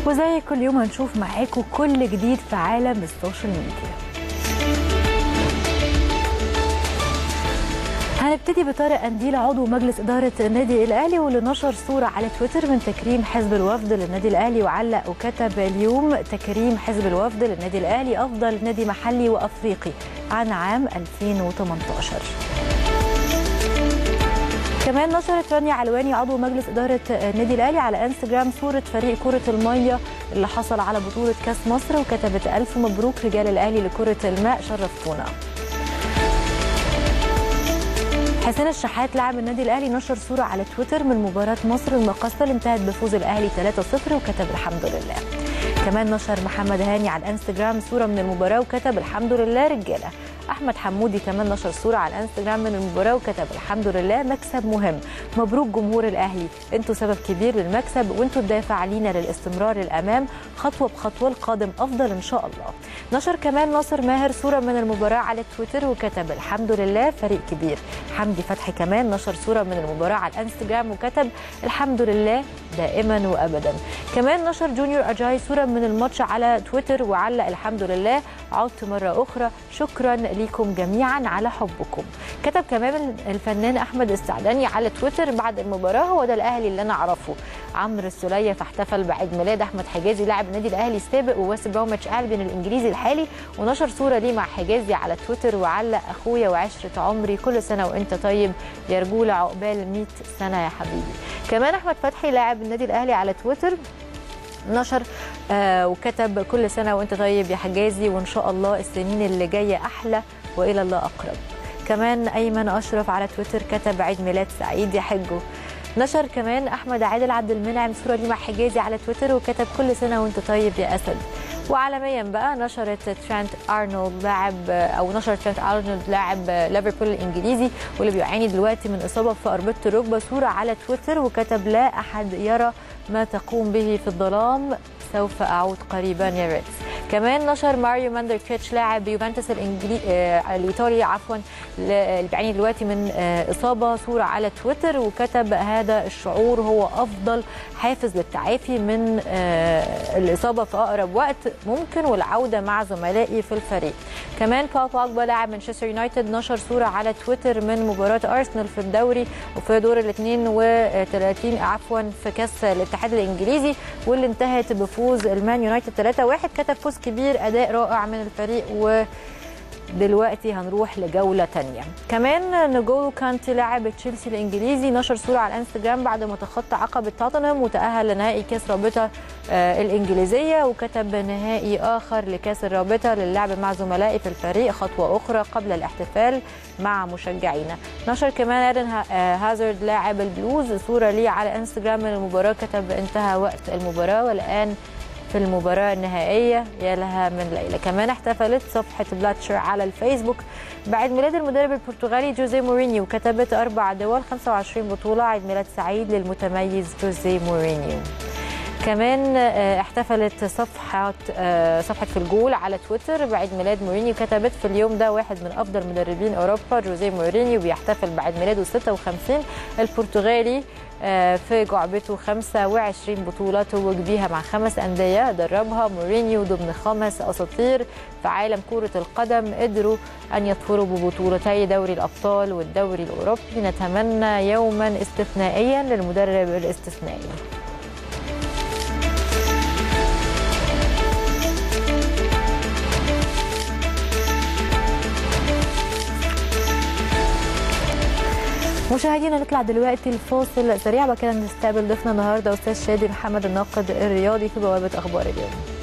وزي كل يوم هنشوف معاكم كل جديد في عالم السوشيال ميديا هنبتدي بطارق قنديل عضو مجلس إدارة النادي الأهلي واللي نشر صورة على تويتر من تكريم حزب الوفد للنادي الأهلي وعلق وكتب اليوم تكريم حزب الوفد للنادي الأهلي أفضل نادي محلي وأفريقي عن عام 2018 كمان نشرت رانيا علواني عضو مجلس إدارة النادي الأهلي على انستجرام صورة فريق كرة المية اللي حصل على بطولة كأس مصر وكتبت ألف مبروك رجال الأهلي لكرة الماء شرفتونا حسين الشحات لاعب النادي الاهلي نشر صوره على تويتر من مباراه مصر المقاصه اللي انتهت بفوز الاهلي 3-0 وكتب الحمد لله كمان نشر محمد هاني على الانستجرام صوره من المباراه وكتب الحمد لله رجاله احمد حمودي كمان نشر صوره على الانستجرام من المباراه وكتب الحمد لله مكسب مهم مبروك جمهور الاهلي انتوا سبب كبير للمكسب وانتوا الدافع لينا للاستمرار للامام خطوه بخطوه القادم افضل ان شاء الله نشر كمان ناصر ماهر صوره من المباراه على تويتر وكتب الحمد لله فريق كبير حمدي فتحي كمان نشر صوره من المباراه على الانستجرام وكتب الحمد لله دائما وابدا كمان نشر جونيور اجاي صوره من الماتش على تويتر وعلق الحمد لله عدت مره اخرى شكرا ليكم جميعا على حبكم كتب كمان الفنان احمد السعداني على تويتر بعد المباراه هو ده الاهلي اللي انا اعرفه عمرو السوليه فاحتفل بعيد ميلاد احمد حجازي لاعب النادي الاهلي السابق وواسب بروميتش البن الانجليزي الحالي ونشر صوره ليه مع حجازي على تويتر وعلق اخويا وعشره عمري كل سنه وانت طيب يا رجوله عقبال 100 سنه يا حبيبي كمان احمد فتحي لاعب النادي الاهلي على تويتر نشر آه وكتب كل سنه وانت طيب يا حجازي وان شاء الله السنين اللي جايه احلى والى الله اقرب كمان ايمن اشرف على تويتر كتب عيد ميلاد سعيد يا حجو نشر كمان احمد عادل عبد المنعم صوره ليه مع حجازي على تويتر وكتب كل سنه وانت طيب يا اسد وعالميا بقى نشرت ترانت ارنولد لاعب او نشر ترانت ارنولد لاعب ليفربول الانجليزي واللي بيعاني دلوقتي من اصابه في اربطه الركبه صوره على تويتر وكتب لا احد يرى ما تقوم به في الظلام سوف اعود قريبا يا ريتس كمان نشر ماريو ماندركيتش لاعب يوفنتوس الانجلي آه الايطالي عفوا اللي بيعاني دلوقتي من آه اصابه صوره على تويتر وكتب هذا الشعور هو افضل حافز للتعافي من آه الاصابه في اقرب وقت ممكن والعوده مع زملائي في الفريق كمان بول بوجبا لاعب مانشستر يونايتد نشر صوره على تويتر من مباراه ارسنال في الدوري وفي دور ال 32 عفوا في كاس الاتحاد الانجليزي واللي انتهت بفوز المان يونايتد 3-1 كتب فوز كبير اداء رائع من الفريق و دلوقتي هنروح لجولة تانية كمان نجولو كانتي لاعب تشيلسي الإنجليزي نشر صورة على الانستجرام بعد ما تخطى عقبة توتنهام وتأهل لنهائي كأس رابطة آه الإنجليزية وكتب نهائي آخر لكأس الرابطة للعب مع زملائي في الفريق خطوة أخرى قبل الاحتفال مع مشجعينا نشر كمان ايدن هازارد لاعب البلوز صورة ليه على انستجرام من المباراة كتب انتهى وقت المباراة والآن في المباراة النهائية يا لها من ليلة كمان احتفلت صفحة بلاتشر على الفيسبوك بعد ميلاد المدرب البرتغالي جوزيه مورينيو وكتبت أربع دول 25 بطولة عيد ميلاد سعيد للمتميز جوزيه مورينيو كمان احتفلت صفحة صفحة في الجول على تويتر بعيد ميلاد مورينيو كتبت في اليوم ده واحد من أفضل مدربين أوروبا جوزيه مورينيو بيحتفل بعيد ميلاده 56 البرتغالي في جعبته 25 بطولة توج بيها مع خمس أندية دربها مورينيو ضمن خمس أساطير في عالم كرة القدم قدروا أن يظفروا ببطولتي دوري الأبطال والدوري الأوروبي نتمنى يوما استثنائيا للمدرب الاستثنائي مشاهدينا نطلع دلوقتي الفاصل سريع وكده نستقبل ضيفنا النهارده استاذ شادي محمد الناقد الرياضي في بوابه اخبار اليوم